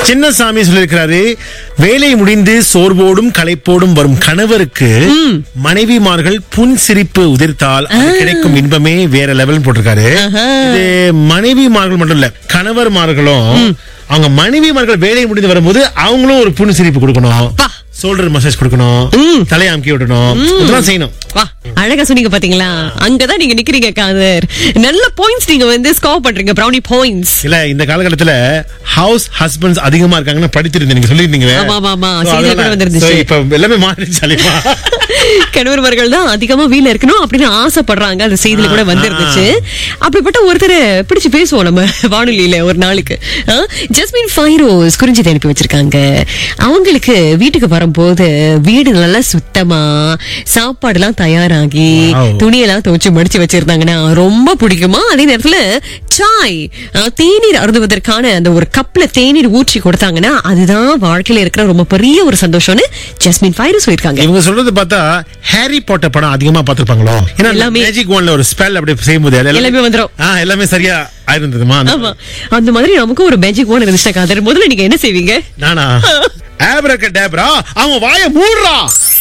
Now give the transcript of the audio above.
சின்னசாமி சொல்லியிருக்கிறாரு வேலை முடிந்து சோர்வோடும் களைப்போடும் வரும் கணவருக்கு மனைவிமார்கள் புன் சிரிப்பு உதிர்த்தால் அது கிடைக்கும் இன்பமே வேற லெவல் போட்டிருக்காரு இது மனைவிமார்கள் மட்டும் இல்ல கணவர்மார்களும் அவங்க மனைவிமார்கள் வேலை முடிந்து வரும்போது அவங்களும் ஒரு புன் சிரிப்பு கொடுக்கணும் பா. சோல்டர் மசாஜ் கொடுக்கணும் தலையை அமுக்கி விடணும் இதெல்லாம் செய்யணும் வா அழகா சொன்னீங்க பாத்தீங்களா அங்கதான் நீங்க நிக்கிறீங்க காதர் நல்ல பாயிண்ட்ஸ் நீங்க வந்து ஸ்கோர் பண்றீங்க brownie பாயிண்ட்ஸ் இல்ல இந்த காலகட்டத்துல ஹவுஸ் ஹஸ்பண்ட்ஸ் அதிகமா இருக்காங்கன்னு படிச்சிருந்தேன் நீங்க சொல்லிருந்தீங்க ஆமா, ஆமா, ஆமா. செய்தியில கூட வந்திருந்துச்சு. இப்ப எல்லாமே மாறிடுச்சு அலிமா கணவர்மார்கள் தான் அதிகமா வீட்ல இருக்கணும் அப்படின்னு ஆசைப்படுறாங்க அந்த செய்தியில கூட வந்திருந்துச்சு அப்படிப்பட்ட ஒருத்தரை பிடிச்சு பேசுவோம் நம்ம வானொலியில ஒரு நாளுக்கு ஆ? ஜஸ்மின் ஃபைரோஸ் குறிஞ்சி அனுப்பி வச்சிருக்காங்க அவங்களுக்கு வீட்டுக்கு வரும்போது வீடு நல்லா சுத்தமா சாப்பாடு எல்லாம் தயாராகி Wow. துணியெல்லாம் துவைச்சு மடிச்சு வச்சிருந்தாங்கன்னா ரொம்ப பிடிக்குமா அதே நேரத்துல சாய் ஆ, தேநீர் அருந்துவதற்கான அந்த ஒரு கப்ல தேநீர் ஊற்றி கொடுத்தாங்கன்னா அதுதான் வாழ்க்கையில இருக்கிற ரொம்ப பெரிய ஒரு சந்தோஷம்னு ஜஸ்மின் ஃபைரோஸ் சொல்லியிருக்காங்க இவங்க சொல்றது பார்த்தா ஹாரி பாட்டர் படம் அதிகமா பாத்திருப்பாங்களோ ஏன்னா எல்லாமே. மேஜிக் ஒன்ல ஒரு ஸ்பெல் அப்படி செய்யும்போது அது எல்லாமே வந்துரும். ஆ, எல்லாமே சரியா ஆயிருந்ததுமா ஆமா அந்த மாதிரி நமக்கும் ஒரு மேஜிக் ஒன் இருந்துச்சுன்னா காதர் முதல்ல நீங்க என்ன செய்வீங்க நானா ஆப்ரக டேப்ரா அவன் வாய மூடுறா